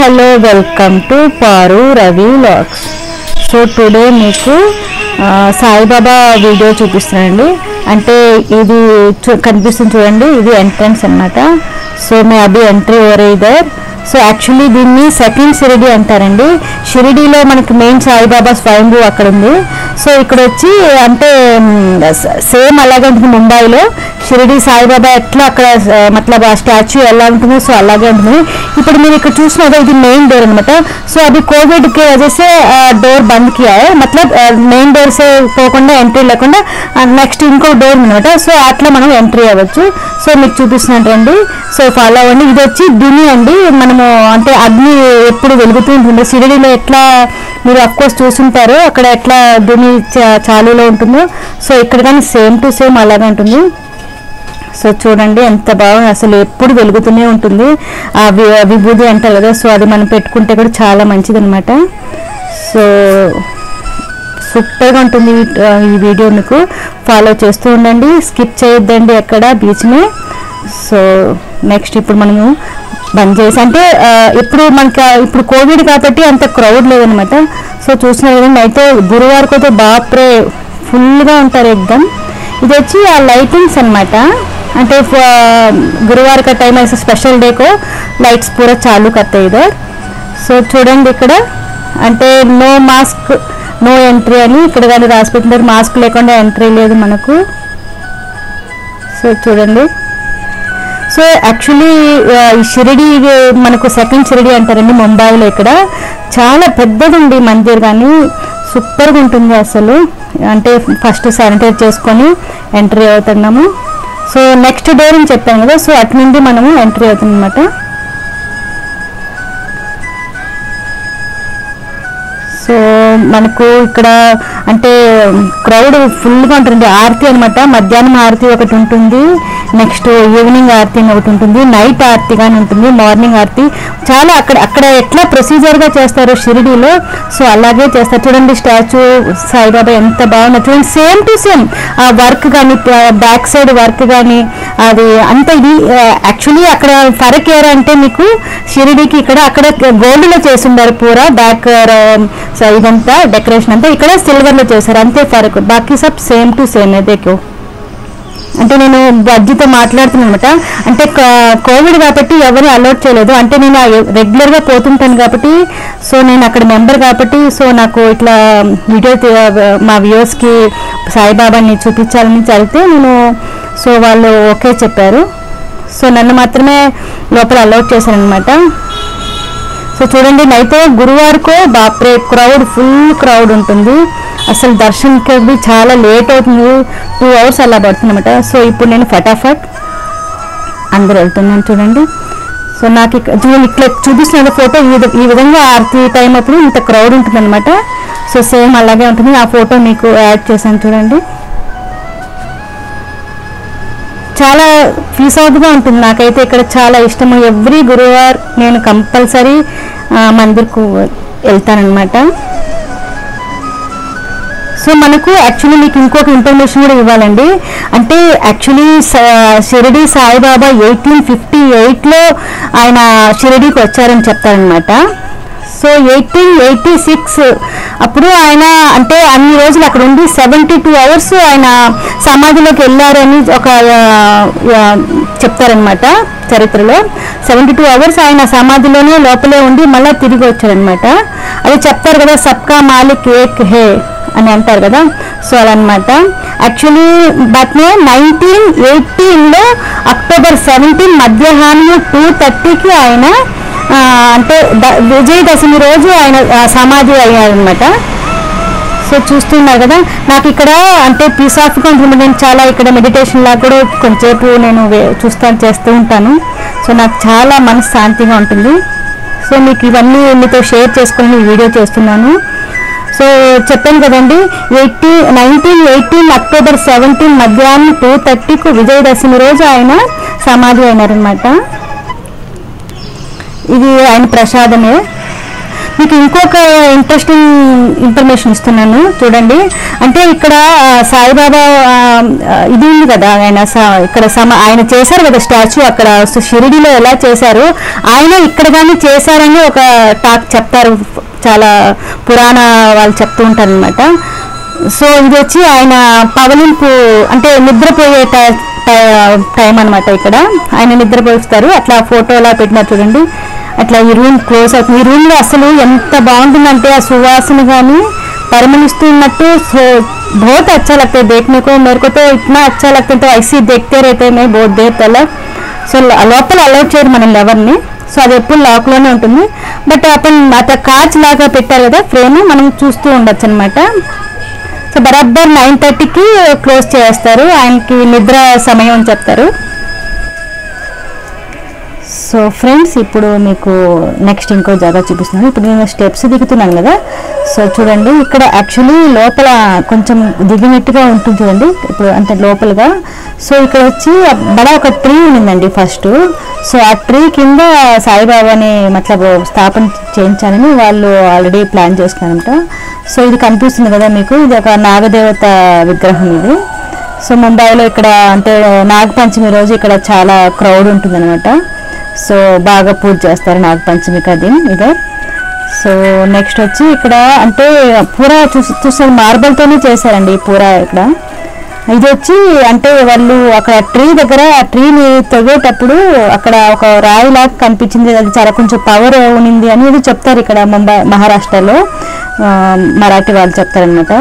hello welcome to Paru Ravi vlogs so today మీకు ఆ, Saibaba video చూపిస్తున్నానండి అంటే ఇది చూ- కనిపిస్తుంది చూడండి ఇది ఎంట్రన్స్ అన్నమాట సో మే అభి ఎంట్రీ ఓవర్ ఇదర్ సో యాక్చువల్లీ దీన్ని సెకండ్ షిరిడి అంటారండి షిరిడీలో మనకి మెయిన్ సాయిబాబా స్వయంభూ అక్కడ ఉంది సో ఇక్కడ వచ్చి అంటే సేమ్ అలాగే ఉంటుంది ముంబైలో షిరిడి సాయిబాబా ఎట్లా అక్కడ ఆ, మతలబ్ ఆ స్టాచ్యూ ఎలా ఉంటుందో సో అలాగే ఉంటుంది ఇప్పుడు మీరు ఇక్కడ చూసినదో ఇది మెయిన్ డోర్ అనమాట సో అది కోవిడ్ కి వజేసే డోర్ బంద్ కియా है मतलब మెయిన్ డోర్ సే పోకుండా ఎంట్రీ లేకుండా నెక్స్ట్ ఇంకో డోర్ అనమాట సో అట్లా మనం ఎంట్రీ అవ్వచ్చు సో మీకు చూపిస్తున్నాను రండి సో ఫాలో అవ్వండి ఇది వచ్చి దుని అండి మనము అంటే అగ్ని ఎప్పుడు వెలుగుతూ ఉంటుంది సిరిడిలో ఎట్లా మీరు కోర్స్ చూసుంటారు అక్కడ ఎట్లా దుని చా- చాలులో ఉంటుందో సో ఇక్కడ కానీ సేమ్ టు సేమ్ అలాగే ఉంటుంది సో చూడండి ఎంత బాగా అసలు ఎప్పుడు వెలుగుతూనే ఉంటుంది ఆ వి- విభూది అంటారు కదా సో అది మనం పెట్టుకుంటే కూడా చాలా మంచిది అనమాట సో సూపర్గా ఉంటుంది ఈ- ఆ, ఈ వీడియో మీకు ఫాలో చేస్తూ ఉండండి స్కిప్ చేయొద్దండి ఎక్కడ బీచ్ని సో నెక్స్ట్ ఇప్పుడు మనము బంద్ చేసి అంటే ఆ, ఇప్పుడు మనకి ఆ, ఇప్పుడు కోవిడ్ కాబట్టి అంత క్రౌడ్ లేదనమాట సో చూసిన విధంగా అయితే గురువారికి అయితే బాప్రే ఫుల్గా ఉంటారు ఎగ్దమ్ ఇది వచ్చి ఆ లైటింగ్స్ అన్నమాట అంటే ఫ- గురువాर का टाइम ऐसे स्पेशल डे को लाइट्स पूरा चालू करते हैं इधर సో చూడండి ఇక్కడ అంటే నో మాస్క్ నో ఎంట్రీ అని ఇక్కడ కానీ రాసి పెట్టినారు మాస్క్ లేకుండా ఎంట్రీ లేదు మనకు సో చూడండి సో యాక్చువల్లీ ఈ షిరిడి ఇది మనకు సెకండ్ షిరిడి అంటారండి ముంబైలో ఇక్కడ చాలా పెద్దదండి మందిర్ కానీ సూపర్గా ఉంటుంది అసలు అంటే ఫస్ట్ శానిటైజ్ చేసుకొని ఎంట్రీ అవుతున్నాము సో నెక్స్ట్ డోర్ అని చెప్పాను కదా సో అటు నుండి మనము ఎంట్రీ అవుతుంది అనమాట సో మనకు ఇక్కడ అంటే క్రౌడ్ ఫుల్గా ఉంటుంది ఆరతి అనమాట మధ్యాహ్నం ఆరతి ఒకటి ఉంటుంది నెక్స్ట్ ఈవినింగ్ ఆరతి అని ఒకటి ఉంటుంది నైట్ ఆరతి కానీ ఉంటుంది మార్నింగ్ ఆరతి చాలా అక్కడ అక్కడ ఎట్లా ప్రొసీజర్గా చేస్తారు షిరిడీలో సో అలాగే చేస్తారు చూడండి స్టాచ్యూ సాయిబాబా ఎంత బాగుందో చూడండి సేమ్ టు సేమ్ ఆ వర్క్ కానీ బ్యాక్ సైడ్ వర్క్ కానీ అది అంత ఇది యాక్చువల్లీ అక్కడ ఫరక్ ఏరా అంటే మీకు షిరిడీకి ఇక్కడ అక్కడ గోల్డ్లో చేసి ఉన్నారు పూరా బ్యాక్ సో ఇదంతా డెకరేషన్ అంతా ఇక్కడ సిల్వర్లో చేశారు అంతే ఫరక్ బాకీ సబ్ సేమ్ టు సేమ్ దేకో అంటే నేను బజ్జీతో మాట్లాడుతున్నాను అనమాట అంటే క- కోవిడ్ కాబట్టి ఎవరు అలౌట్ చేయలేదు అంటే నేను రెగ్యులర్గా పోతుంటాను కాబట్టి సో నేను అక్కడ మెంబర్ కాబట్టి సో నాకు ఇట్లా వీడియో తీ- మా వ్యూవర్స్కి సాయిబాబాని చూపించాలని చదివితే నేను సో వాళ్ళు ఓకే చెప్పారు సో నన్ను మాత్రమే లోపల అలౌట్ చేశారనమాట సో చూడండి నైతే గురువారికో బాప్రే క్రౌడ్ ఫుల్ క్రౌడ్ ఉంటుంది అసలు దర్శన్కి అది చాలా లేట్ అవుతుంది టూ అవర్స్ అలా పడుతుంది అనమాట సో ఇప్పుడు నేను ఫటాఫట్ అందరు వెళ్తున్నాను చూడండి సో నాకు ఇక- చూడండి ఇట్లా చూపిస్తున్న ఫోటో ఈ విధ- ఈ విధంగా ఆరతి టైం అప్పుడు ఇంత క్రౌడ్ ఉంటుంది అనమాట సో సేమ్ అలాగే ఉంటుంది ఆ ఫోటో మీకు యాడ్ చేశాను చూడండి చాలా ఫీస్ అవుట్గా ఉంటుంది నాకైతే ఇక్కడ చాలా ఇష్టము ఎవ్రీ గురువార్ నేను కంపల్సరీ మందిర్కు వెళ్తానన్నమాట సో మనకు యాక్చువల్లీ మీకు ఇంకొక ఇన్ఫర్మేషన్ కూడా ఇవ్వాలండి అంటే actually Shirdi Saibaba eighteen fifty ఎయిట్లో ఆయన షిరిడీకి వచ్చారని చెప్తారనమాట సో ఎయిటీన్ ఎయిటీ సిక్స్ అప్పుడు ఆయన అంటే అన్ని రోజులు అక్కడ ఉండి సెవెంటీ టూ అవర్స్ ఆయన సమాధిలోకి వెళ్ళారని ఒక ఆ, ఆ, చెప్తారనమాట చరిత్రలో సెవెంటీ టూ అవర్స్ ఆయన సమాధిలోనే లోపలే ఉండి మళ్ళీ తిరిగి వచ్చారనమాట అది చెప్తారు కదా సబ్కా మాలిక్ ఏక్ హే అని అంటారు కదా సో అలా అనమాట యాక్చువల్లీ బట్ నైన్టీన్ ఎయిటీన్లో అక్టోబర్ సెవెంటీన్ మధ్యాహ్నం టూ థర్టీకి ఆయన ఆ, అంటే ద- విజయదశమి రోజు ఆయన ఆ, సమాధి అయ్యారనమాట సో చూస్తున్నారు కదా నాకు ఇక్కడ అంటే పీస్ ఆఫ్గా ఉంటుంది నేను చాలా ఇక్కడ మెడిటేషన్ లాగా కూడా కొంచెంసేపు నేను వే- చూస్తాను చేస్తూ ఉంటాను సో నాకు చాలా మనసు శాంతిగా ఉంటుంది సో మీకు ఇవన్నీ మీతో షేర్ చేసుకొని ఈ వీడియో చేస్తున్నాను సో చెప్పాను కదండి eighty nineteen eighteen October seventeen మధ్యాహ్నం టూ థర్టీకు విజయదశమి రోజు ఆయన సమాధి అయినారనమాట ఇది ఆయన ప్రసాదమే మీకు ఇంకొక ఇంట్రెస్టింగ్ ఇన్ఫర్మేషన్ ఇస్తున్నాను చూడండి అంటే ఇక్కడ ఆ, సాయిబాబా ఆ, ఆ, ఇది ఉంది కదా ఆయన స- ఇక్కడ సమ ఆయన చేశారు కదా స్టాచ్యూ అక్కడ సో షిరిడిలో ఎలా చేశారు ఆయన ఇక్కడ కానీ చేశారని ఒక టాక్ చెప్తారు చాలా పురాణ వాళ్ళు చెప్తూ ఉంటారు అనమాట సో ఇది వచ్చి ఆయన పవలింపు అంటే నిద్రపోయే టై- టై- టైం అనమాట ఇక్కడ ఆయన నిద్రపోయిస్తారు అట్లా ఫోటో ఎలా పెట్టినా చూడండి అట్లా ఈ రూమ్ క్లోజ్ అవుతుంది ఈ రూమ్ లో అసలు ఎంత బాగుంటుందంటే ఆ సువాసన కానీ పరిమళిస్తున్నట్టు సో बहुत अच्छा लगता है देखने को मेरे को तो इतना अच्छा लगता है तो ऐसे ही देखते रहते हैं बहुत देर तक సో లోపల అలౌట్ చేయరు మనల్ని ఎవరిని సో అది ఎప్పుడు లాక్లోనే ఉంటుంది బట్ అతను అత కాచ్ లాగా పెట్టారు కదా ఫ్రేమ్ మనం చూస్తూ ఉండొచ్చు అనమాట సో బరాబర్ నైన్ థర్టీకి క్లోజ్ చేస్తారు ఆయనకి నిద్ర సమయం అని చెప్తారు సో ఫ్రెండ్స్ ఇప్పుడు మీకు నెక్స్ట్ ఇంకో జాగా చూపిస్తున్నాను ఇప్పుడు నేను స్టెప్స్ దిగుతున్నాను కదా సో చూడండి ఇక్కడ యాక్చువల్లీ లోపల కొంచెం దిగినట్టుగా ఉంటుంది చూడండి ఇప్పుడు అంటే లోపలగా సో ఇక్కడ వచ్చి బడా ఒక ట్రీ ఉందండి ఫస్ట్ సో ఆ ట్రీ కింద సాయిబాబాని మతలబ్ స్థాపన చేయించాలని వాళ్ళు ఆల్రెడీ ప్లాన్ చేసుకున్నారంట సో ఇది కనిపిస్తుంది కదా మీకు ఇది ఒక నాగదేవత విగ్రహం ఇది సో ముంబైలో ఇక్కడ అంటే నాగపంచమి రోజు ఇక్కడ చాలా క్రౌడ్ ఉంటుందన్నమాట సో బాగా పూజ చేస్తారు నాగపంచమికి అది ఇదే సో నెక్స్ట్ వచ్చి ఇక్కడ అంటే పూరా చూసి చూసే మార్బల్తోనే చేశారండి ఈ పూరా ఇక్కడ ఇది వచ్చి అంటే వాళ్ళు అక్కడ ట్రీ దగ్గర ఆ ట్రీని తెగేటప్పుడు అక్కడ ఒక రాయిలాగా కనిపించింది అది చాలా కొంచెం పవర్ ఉనింది అని ఇది చెప్తారు ఇక్కడ ముంబై మహారాష్ట్రలో ఆ, మరాఠీ వాళ్ళు చెప్తారనమాట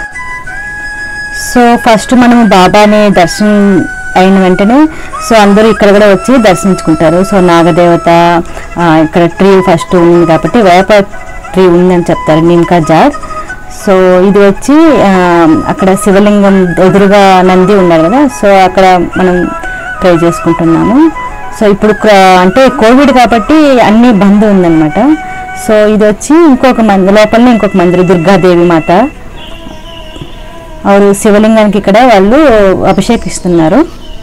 సో ఫస్ట్ మనం బాబాని దర్శనం అయిన వెంటనే సో అందరూ ఇక్కడ కూడా వచ్చి దర్శించుకుంటారు సో నాగదేవత ఆ, ఇక్కడ ట్రీ ఫస్ట్ ఉంది కాబట్టి వేప ట్రీ ఉందని చెప్తారు నిమ్కా జార్ సో ఇది వచ్చి ఆ, అక్కడ శివలింగం ఎదురుగా నంది ఉన్నారు కదా సో అక్కడ మనం ట్రై చేసుకుంటున్నాము సో ఇప్పుడు క్ర- అంటే కోవిడ్ కాబట్టి అన్ని బంద్ ఉందన్నమాట సో ఇది వచ్చి ఇంకొక మంది లోపలనే ఇంకొక మందిరం దుర్గాదేవి మాత ಅವರು శివలింగానికి ఇక్కడ వాళ్ళు అభిషేకిస్తున్నారు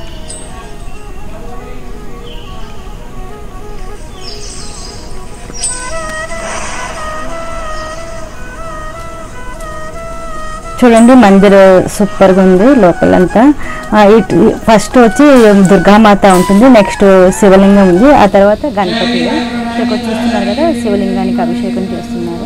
చూడండి మందిర్ సూపర్గా ఉంది లోపలంతా ఆ, ఇట్- ఫస్ట్ వచ్చి దుర్గామాత ఉంటుంది నెక్స్ట్ శివలింగం ఉంది ఆ తర్వాత గణపతి ఇక్కడ చూస్తున్నారు కదా శివలింగానికి అభిషేకం చేస్తున్నారు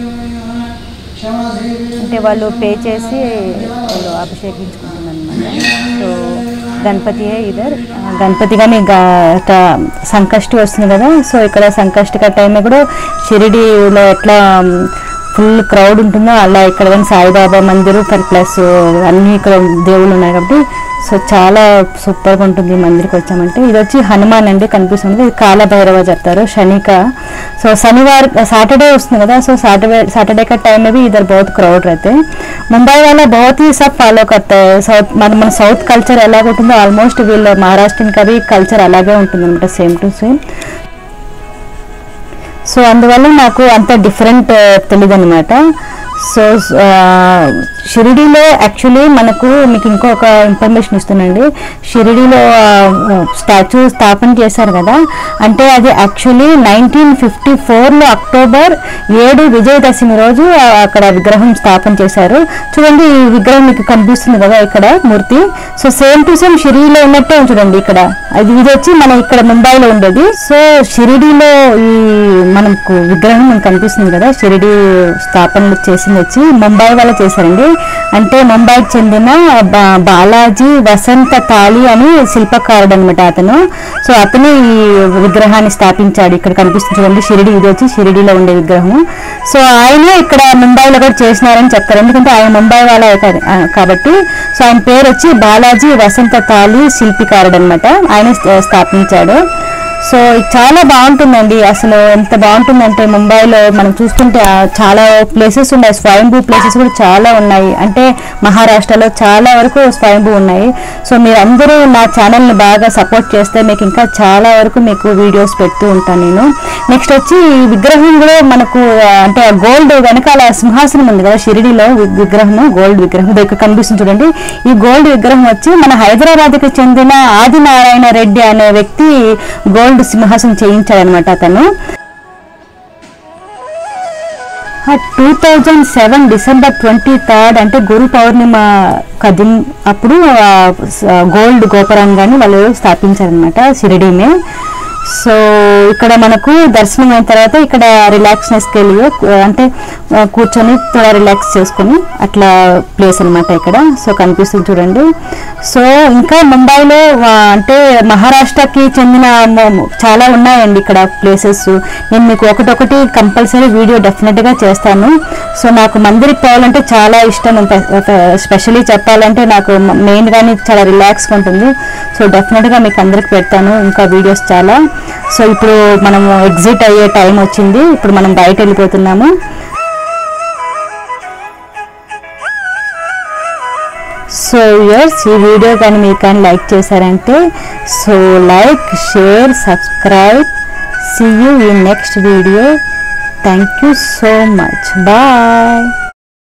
అంటే వాళ్ళు పే చేసి వాళ్ళు అభిషేకించుకుంటున్నారు అనమాట సో గణపతి ఇదర్ గణపతి కానీ సంకష్టి వస్తుంది కదా సో ఇక్కడ సంకష్టిక టైం కూడా షిరిడీలో ఎట్లా ఫుల్ క్రౌడ్ ఉంటుందో అలా ఇక్కడ కానీ సాయిబాబా మందిరు ప్లస్ అన్ని ఇక్కడ దేవుళ్ళు ఉన్నాయి కాబట్టి సో చాలా సూపర్గా ఉంటుంది ఈ మందిరికి వచ్చామంటే ఇది వచ్చి హనుమాన్ అండి కనిపిస్తుంది ఇది కాలభైరవ చెప్తారు శనిక సో శనివారం సాటర్డే వస్తుంది కదా సో సాటర్డే సాటర్డే का टाइम में भी इधर बहुत क्राउड रहते हैं ముంబై वाला बहुत ही सब ఫాలో करता है సౌత్ మన మన సౌత్ కల్చర్ ఎలాగ ఉంటుందో ఆల్మోస్ట్ వీళ్ళ మహారాష్ట్రన్ కవి కల్చర్ అలాగే ఉంటుంది అనమాట సేమ్ టు సేమ్ సో అందువల్ల నాకు అంత డిఫరెంట్ తెలియదు అనమాట సో ఆ, షిరిడీలో యాక్చువల్లీ మనకు మీకు ఇంకొక ఇన్ఫర్మేషన్ ఇస్తున్నాండి షిరిడీలో స్టాచ్యూ స్థాపన చేశారు కదా అంటే అది యాక్చువల్లీ నైన్టీన్ ఫిఫ్టీ ఫోర్లో అక్టోబర్ ఏడు విజయదశమి రోజు ఆ, అక్కడ విగ్రహం స్థాపన చేశారు చూడండి ఈ విగ్రహం మీకు కనిపిస్తుంది కదా ఇక్కడ మూర్తి సో సేమ్ టు సేమ్ షిరిడీలో ఉన్నట్టే ఉంది చూడండి ఇక్కడ అది ఇది వచ్చి మనం ఇక్కడ ముంబైలో ఉండేది సో షిరిడీలో ఈ మనకు విగ్రహం మనకు కనిపిస్తుంది కదా షిరిడి స్థాపన చేసింది వచ్చి ముంబై వాళ్ళు చేశారండి అంటే ముంబైకి చెందిన బా- బాలాజీ వసంత తాళి అని శిల్పకారుడు అనమాట అతను సో అతను ఈ విగ్రహాన్ని స్థాపించాడు ఇక్కడ కనిపిస్తుంది చూడండి షిరిడి ఇది వచ్చి షిరిడిలో ఉండే విగ్రహం సో ఆయన ఇక్కడ ముంబైలో కూడా చేసినారని చెప్తారు ఎందుకంటే ఆయన ముంబై వాళ్ళ కాబట్టి సో ఆయన పేరు వచ్చి బాలాజీ వసంత తాళి శిల్పికారుడు అనమాట ఆయన స్థ- స్థాపించాడు సో ఇది చాలా బాగుంటుందండి అసలు ఎంత బాగుంటుందంటే ముంబైలో మనం చూస్తుంటే ఆ చాలా ప్లేసెస్ ఉన్నాయి స్వయంభూ ప్లేసెస్ కూడా చాలా ఉన్నాయి అంటే మహారాష్ట్రలో చాలా వరకు స్వయంభూ ఉన్నాయి సో మీరు అందరూ నా ఛానల్ని బాగా సపోర్ట్ చేస్తే మీకు ఇంకా చాలా వరకు మీకు వీడియోస్ పెడుతూ ఉంటాను నేను నెక్స్ట్ వచ్చి ఈ విగ్రహం కూడా మనకు ఆ, అంటే గోల్డ్ వెనకాల సింహాసనం ఉంది కదా షిరిడిలో వి- విగ్రహం గోల్డ్ విగ్రహం ఇది ఇక్కడ కనిపిస్తుంది చూడండి ఈ గోల్డ్ విగ్రహం వచ్చి మన హైదరాబాద్కి చెందిన ఆదినారాయణ రెడ్డి అనే వ్యక్తి గోల్డ్ సింహాసనం చేయించాడనమాట అతను two thousand seven December twenty third అంటే గురు పౌర్ణిమ కదిం అప్పుడు గోల్డ్ గోపురంగాన్ని వాళ్ళు స్థాపించారనమాట షిరిడీమే సో ఇక్కడ మనకు దర్శనం అయిన తర్వాత ఇక్కడ రిలాక్స్నెస్కి వెళ్ళి అంటే ఆ, కూర్చొని త్వర రిలాక్స్ చేసుకొని అట్లా ప్లేస్ అన్నమాట ఇక్కడ సో కనిపిస్తుంది చూడండి సో ఇంకా ముంబైలో ఆ, అంటే మహారాష్ట్రకి చెందిన మ- చాలా ఉన్నాయండి ఇక్కడ ప్లేసెస్ నేను మీకు ఒకటొకటి కంపల్సరీ వీడియో డెఫినెట్గా చేస్తాను సో నాకు మందిరికి పోవాలంటే చాలా ఇష్టం స్పెషలీ చెప్పాలంటే నాకు మెయిన్గానే చాలా రిలాక్స్గా ఉంటుంది సో డెఫినెట్గా మీకు అందరికి పెడతాను ఇంకా వీడియోస్ చాలా సో ఇప్పుడు మనము ఎగ్జిట్ అయ్యే టైం వచ్చింది ఇప్పుడు మనం బయట వెళ్ళిపోతున్నాము సో ఇయర్స్ ఈ వీడియో కానీ మీరు కానీ లైక్ చేశారంటే so like share subscribe see you in next video thank you so much bye